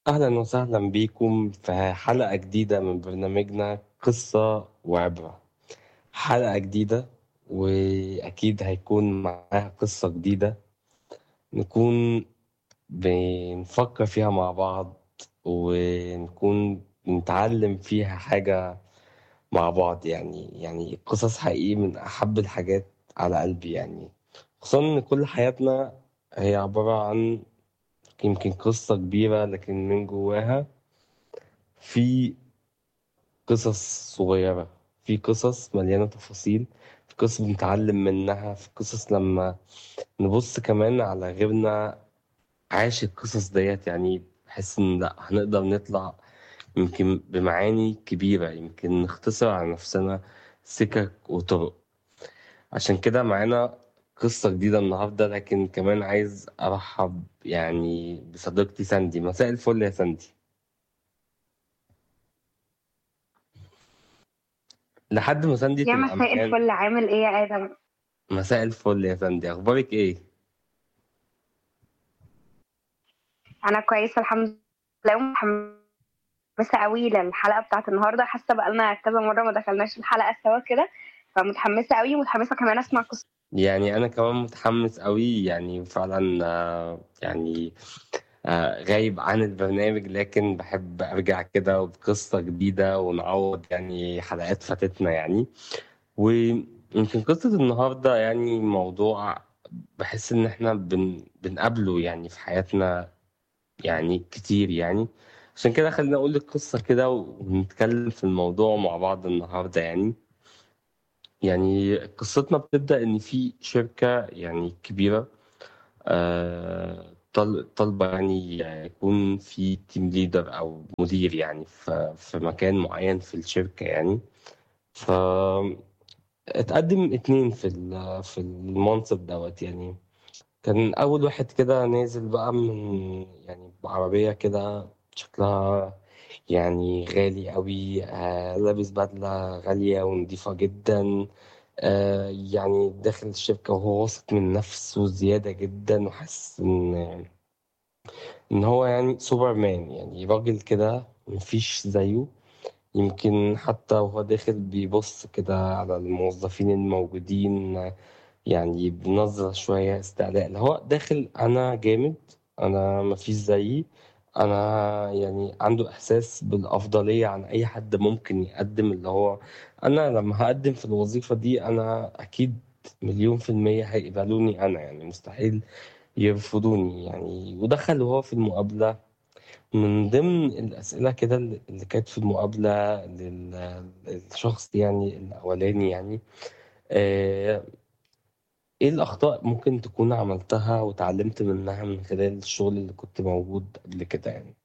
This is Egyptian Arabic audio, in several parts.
أهلا وسهلا بيكم في حلقة جديدة من برنامجنا قصة وعبرة حلقة جديدة وأكيد هيكون معاها قصة جديدة نكون بنفكر فيها مع بعض ونكون نتعلم فيها حاجة مع بعض يعني يعني قصص حقيقي من أحب الحاجات على قلبي يعني خصوصا إن كل حياتنا هي عبارة عن يمكن قصة كبيرة لكن من جواها في قصص صغيرة في قصص مليانة تفاصيل في قصص بنتعلم منها في قصص لما نبص كمان على غيرنا عاش القصص ديت يعني بحس إن لأ هنقدر نطلع يمكن بمعاني كبيرة يمكن نختصر على نفسنا سكك وطرق عشان كده معانا قصة جديدة النهاردة لكن كمان عايز أرحب يعني بصديقتي ساندي مساء الفل يا ساندي لحد ما ساندي يا تبقى مساء معانا الفل عامل ايه يا ادم مساء الفل يا ساندي أخبارك إيه؟ انا كويسه الحمد لله ومتحمسه قوي للحلقه بتاعت النهارده حاسه بقالنا كذا مره ما دخلناش الحلقه سوا كده فمتحمسه قوي ومتحمسه كمان اسمع قصه يعني أنا كمان متحمس قوي يعني فعلا آه، يعني آه، غايب عن البرنامج لكن بحب أرجع كده بقصة جديدة ونعوض يعني حلقات فاتتنا يعني ويمكن قصة النهاردة يعني موضوع بحس إن إحنا بن... بنقابله يعني في حياتنا يعني كتير يعني عشان كده خلينا أقول لك قصة كده ونتكلم في الموضوع مع بعض النهاردة يعني يعني قصتنا بتبدأ إن في شركة يعني كبيرة آه، طل- طالبة يعني يكون في تيم ليدر أو مدير يعني في في مكان معين في الشركة يعني فاتقدم اتنين في ال- في المنصب دوت يعني كان أول واحد كده نازل بقى من يعني بعربية كده شكلها يعني غالي قوي آه لابس بدلة غالية ونضيفة جدا آه يعني داخل الشركة وهو واثق من نفسه زيادة جدا وحاسس إن إن هو يعني سوبرمان يعني راجل كده مفيش زيه يمكن حتى وهو داخل بيبص كده على الموظفين الموجودين يعني بنظرة شوية استعلاء اللي هو داخل أنا جامد أنا مفيش زيي أنا يعني عنده إحساس بالأفضلية عن أي حد ممكن يقدم اللي هو أنا لما هقدم في الوظيفة دي أنا أكيد مليون في المية هيقبلوني أنا يعني مستحيل يرفضوني يعني ودخل وهو في المقابلة من ضمن الأسئلة كده اللي اللي كانت في المقابلة لل- للشخص يعني الأولاني يعني آه، إيه الأخطاء ممكن تكون عملتها وتعلمت منها من خلال الشغل اللي كنت موجود قبل كده يعني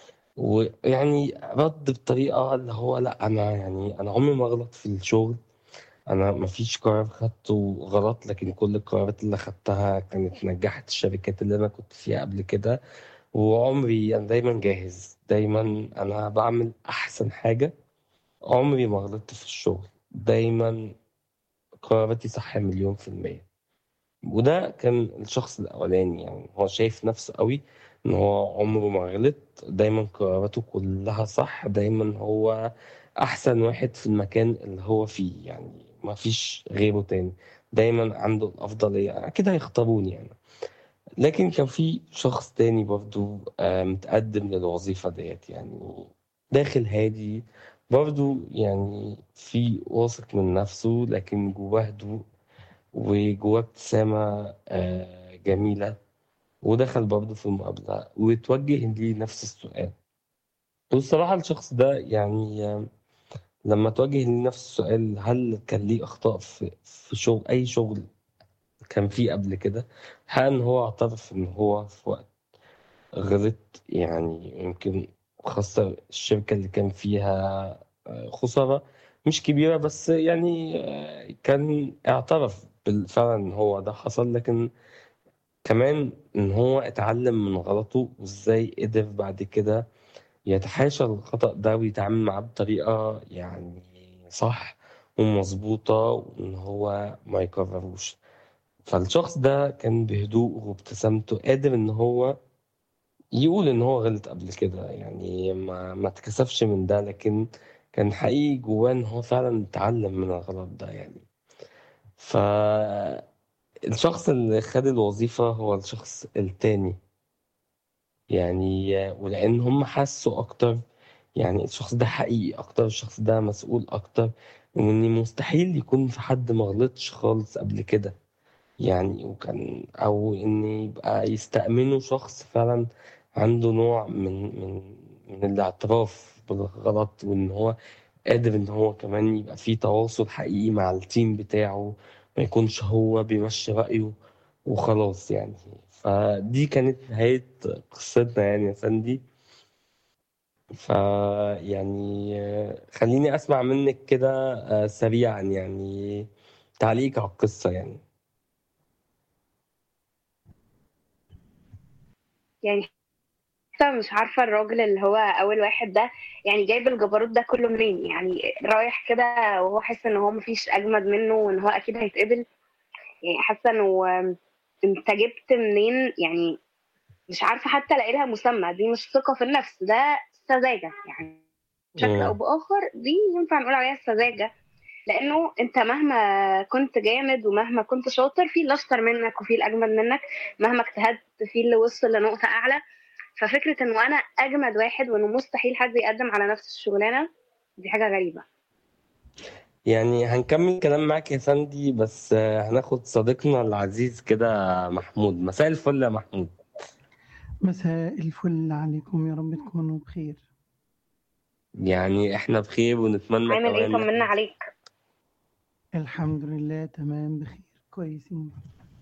ويعني رد بطريقة اللي هو لأ أنا يعني أنا عمري ما أغلط في الشغل أنا مفيش قرار خدته غلط لكن كل القرارات اللي خدتها كانت نجحت الشركات اللي أنا كنت فيها قبل كده وعمري أنا دايما جاهز دايما أنا بعمل أحسن حاجة عمري ما غلطت في الشغل دايما قراراتي صح مليون في المية وده كان الشخص الأولاني يعني هو شايف نفسه قوي إن هو عمره ما غلط دايما قراراته كلها صح دايما هو أحسن واحد في المكان اللي هو فيه يعني ما فيش غيره تاني دايما عنده الأفضلية أكيد هيختاروني يعني لكن كان في شخص تاني برضو آه، متقدم للوظيفة ديت يعني داخل هادي برضو يعني في واثق من نفسه لكن جواه هدوء وجواه ابتسامة آه، جميلة ودخل برضه في المقابلة وتوجه لي نفس السؤال والصراحة الشخص ده يعني آه، لما توجه لي نفس السؤال هل كان ليه أخطاء في في شغل أي شغل كان فيه قبل كده الحقيقة إن هو اعترف إن هو في وقت غلط يعني يمكن خسر الشركة اللي كان فيها آه، خسارة مش كبيرة بس يعني آه، كان اعترف بال- فعلا إن هو ده حصل لكن كمان إن هو اتعلم من غلطه وإزاي قدر بعد كده يتحاشى الخطأ ده ويتعامل معاه بطريقة يعني صح ومظبوطة وإن هو ما يكرروش فالشخص ده كان بهدوء وابتسامته قادر إن هو يقول ان هو غلط قبل كده يعني ما ما اتكسفش من ده لكن كان حقيقي جواه ان هو فعلا اتعلم من الغلط ده يعني فالشخص اللي خد الوظيفة هو الشخص التاني يعني ولأن هم حسوا أكتر يعني الشخص ده حقيقي أكتر الشخص ده مسؤول أكتر وإن مستحيل يكون في حد مغلطش خالص قبل كده يعني وكان أو إن يبقى يستأمنوا شخص فعلا عنده نوع من من من الاعتراف بالغلط وإن هو قادر إن هو كمان يبقى فيه تواصل حقيقي مع التيم بتاعه ما يكونش هو بيمشي رأيه وخلاص يعني فدي كانت نهاية قصتنا يعني يا ساندي ف يعني آه، خليني أسمع منك كده آه، سريعا يعني تعليق على القصة يعني يعني لسه مش عارفة الراجل اللي هو أول واحد ده يعني جايب الجبروت ده كله منين يعني رايح كده وهو حاسس إن هو مفيش أجمد منه وإن هو أكيد هيتقبل يعني حاسة إنه أنت جبت منين يعني مش عارفة حتى ألاقي لها مسمى دي مش ثقة في النفس ده سذاجة يعني بشكل أو مم. بآخر دي ينفع نقول عليها سذاجة لأنه أنت مهما كنت جامد ومهما كنت شاطر في اللي أشطر منك وفي الأجمد منك مهما اجتهدت في اللي وصل لنقطة أعلى ففكرة إنه أنا أجمد واحد وإنه مستحيل حد يقدم على نفس الشغلانة دي حاجة غريبة يعني هنكمل كلام معاك يا ساندي بس آه، هناخد صديقنا العزيز كده محمود مساء الفل يا محمود مساء الفل عليكم يا رب تكونوا بخير يعني احنا بخير ونتمنى عامل إيه كمان إن طمنا احنا عليك الحمد لله تمام بخير كويسين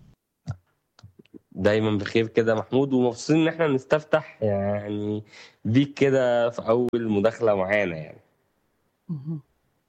دايما بخير كده يا محمود ومبسوطين ان احنا نستفتح يعني بيك كده في اول مداخلة معانا يعني مهم.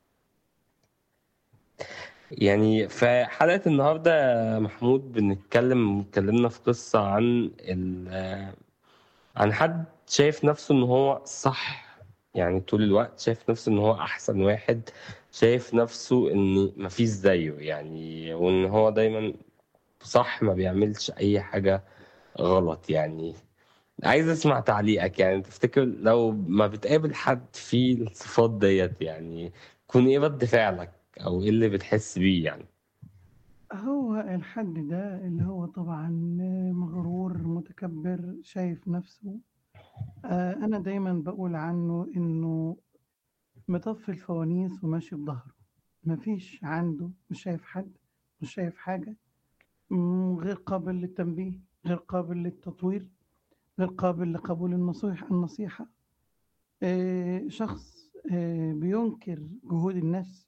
يعني في حلقة النهاردة يا محمود بنتكلم اتكلمنا في قصة عن ال آه، عن حد شايف نفسه ان هو صح يعني طول الوقت شايف نفسه ان هو احسن واحد شايف نفسه ان مفيش زيه يعني وان هو دايما صح ما بيعملش اي حاجة غلط يعني عايز اسمع تعليقك يعني تفتكر لو ما بتقابل حد فيه الصفات ديت يعني يكون ايه رد فعلك او ايه اللي بتحس بيه يعني هو الحد ده اللي هو طبعا مغرور متكبر شايف نفسه آه، أنا دايما بقول عنه إنه مطفي الفوانيس وماشي بظهره مفيش عنده مش شايف حد مش شايف حاجة مم، غير قابل للتنبيه غير قابل للتطوير غير قابل لقبول النصيحة النصيحة آه، شخص آه، بينكر جهود الناس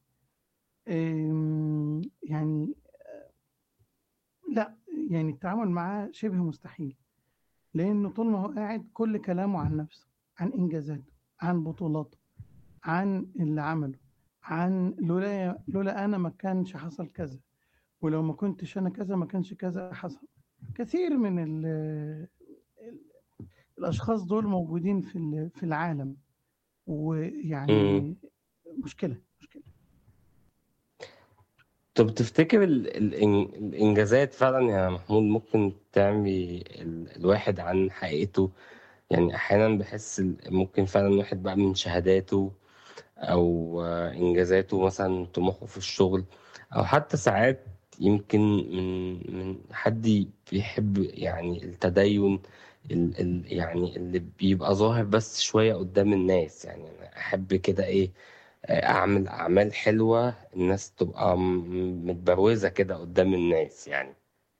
آم، يعني لا يعني التعامل معاه شبه مستحيل لأنه طول ما هو قاعد كل كلامه عن نفسه عن إنجازاته عن بطولاته عن اللي عمله عن لولا لولا أنا ما كانش حصل كذا ولو ما كنتش أنا كذا ما كانش كذا حصل كثير من ال ال الأشخاص دول موجودين في ال- في العالم مم. ويعني مشكلة مشكلة طب تفتكر ال- الإن- الإنجازات فعلا يا محمود ممكن تعمي ال- الواحد عن حقيقته يعني أحيانا بحس ال- ممكن فعلا الواحد بقى من شهاداته أو آه، إنجازاته مثلا طموحه في الشغل أو حتى ساعات يمكن من من حد بيحب يعني التدين ال ال يعني اللي بيبقى ظاهر بس شوية قدام الناس يعني أنا أحب كده إيه أعمل أعمال حلوة الناس تبقى م- متبروزة كده قدام الناس يعني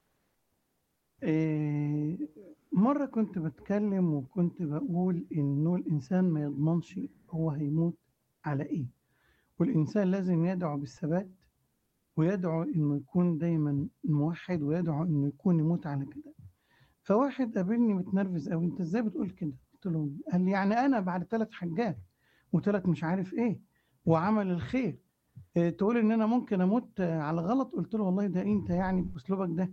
إيه، مرة كنت بتكلم وكنت بقول إنه الإنسان ما يضمنش هو هيموت على إيه والإنسان لازم يدعو بالثبات ويدعو إنه يكون دايما موحد ويدعو إنه يكون يموت على كده فواحد قابلني متنرفز أوي أنت إزاي بتقول كده؟ قلت له قال لي يعني أنا بعد ثلاث حجات وثلاث مش عارف إيه وعمل الخير إيه تقول إن أنا ممكن أموت آه، على غلط قلت له والله ده أنت يعني بأسلوبك ده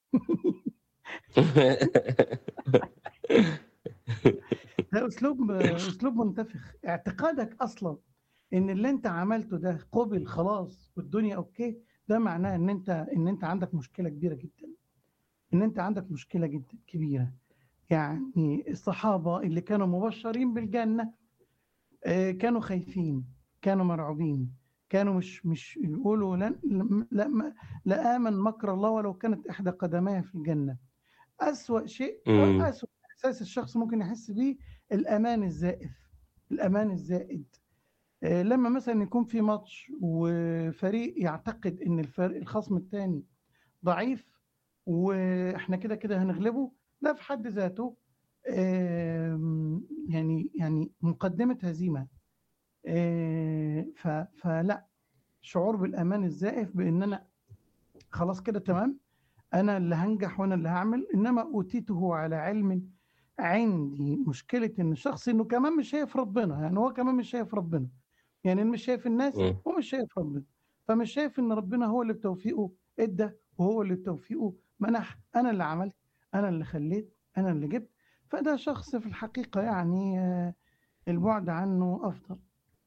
ده اسلوب اسلوب منتفخ اعتقادك اصلا ان اللي انت عملته ده قبل خلاص والدنيا اوكي ده معناه ان انت ان انت عندك مشكله كبيره جدا ان انت عندك مشكله جدا كبيره يعني الصحابة اللي كانوا مبشرين بالجنة آه، كانوا خايفين كانوا مرعوبين كانوا مش مش يقولوا لن لا, لا, لا آمن مكر الله ولو كانت إحدى قدميه في الجنة أسوأ شيء مم. أسوأ إحساس الشخص ممكن يحس بيه الأمان الزائف الأمان الزائد آه، لما مثلا يكون في ماتش وفريق يعتقد ان الفريق الخصم الثاني ضعيف واحنا كده كده هنغلبه ده في حد ذاته آم، يعني يعني مقدمة هزيمة آه، ف- فلا شعور بالأمان الزائف بأن أنا خلاص كده تمام أنا اللي هنجح وأنا اللي هعمل إنما أوتيته على علم عندي مشكلة إن الشخص إنه كمان مش شايف ربنا يعني هو كمان مش شايف ربنا يعني مش شايف الناس مم. ومش شايف ربنا فمش شايف ان ربنا هو اللي بتوفيقه ادى وهو اللي بتوفيقه منح انا اللي عملت انا اللي خليت انا اللي جبت فده شخص في الحقيقة يعني آه، البعد عنه افضل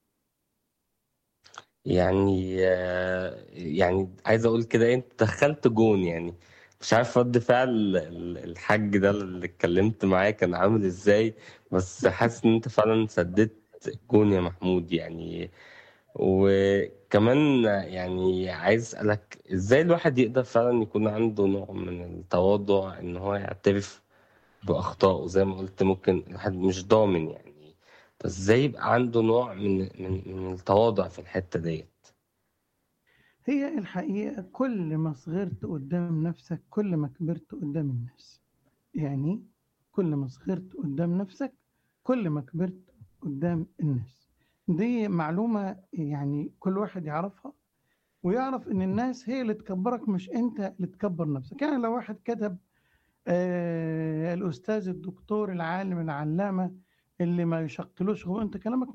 يعني آه، يعني عايز اقول كده إيه، انت دخلت جون يعني مش عارف رد فعل ال- الحاج ده اللي اتكلمت معاه كان عامل ازاي بس حاسس ان انت فعلا سددت جون يا محمود يعني وكمان يعني عايز اسالك ازاي الواحد يقدر فعلا يكون عنده نوع من التواضع ان هو يعترف باخطائه زي ما قلت ممكن الواحد مش ضامن يعني بس ازاي يبقى عنده نوع من من من التواضع في الحتة ديت هي الحقيقة كل ما صغرت قدام نفسك كل ما كبرت قدام الناس يعني كل ما صغرت قدام نفسك كل ما كبرت قدام الناس دي معلومة يعني كل واحد يعرفها ويعرف ان الناس هي اللي تكبرك مش انت اللي تكبر نفسك يعني لو واحد كتب آه الاستاذ الدكتور العالم العلامة اللي ما يشقلوش هو انت كلامك